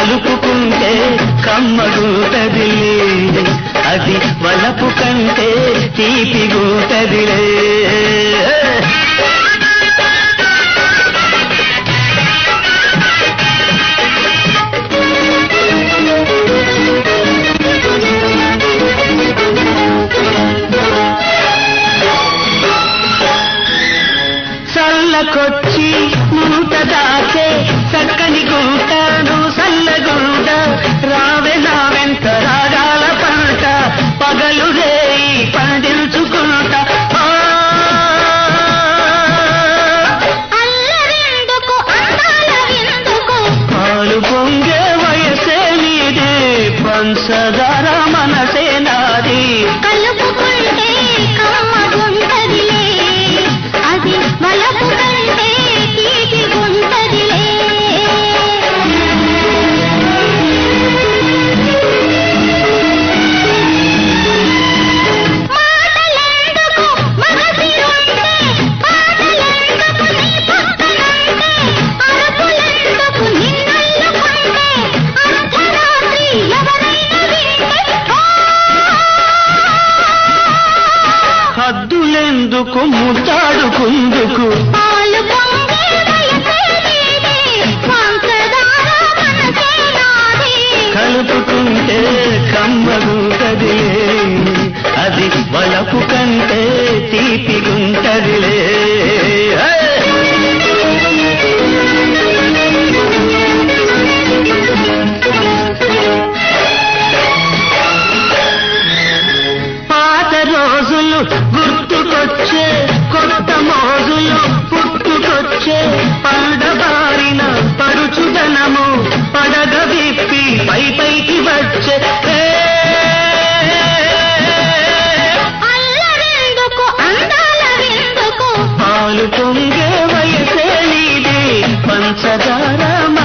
కలుపుకుంటే కమ్మగుంటదిలే అది వలపు కంటే తీపిగుంటదిలే చల్లకొచ్చి మూట దాచే చక్కని గుంటను సల్లగుంట రావే నా వెంట రాగాల పంట పగలు రేయి పండించుకుంటా ఆ, అల్లరెందుకు అందాలెందుకు పాలు పొంగే వయసే నీదే పంచదార మనసే నాది కలుపుకుంటే కమ్మగుంటదిలే అది వలపు కంటే తీపిగుంటదిలే మాటలెందుకు మనసి ఉంటే పాటలెందుకు నీ పక్కనుంటే అరుపులెందుకు నిన్నల్లుకుంటే అర్ధరాత్రి ఎవరైనా వింటే ఓ హద్దులెందుకు ముద్దాడుకుందుకు పాలు పొంగే వయసే నీదే, పంచదార మనసే నాది. కలుపుకుంటే కమ్మగుంటదిలే అది వలపు కంటే తీపిగుంటదిలే హే! పాత రోజులు గుర్తుకొచ్చే కొత్త మోజులు పుట్టుకొచ్చే పండబారిన పడుచుదనము పడగ విప్పి పై పైకి వచ్చే ఏ! అల్లరెందుకు అందాలెందుకు పాలు పొంగే వయసే నీది పంచదార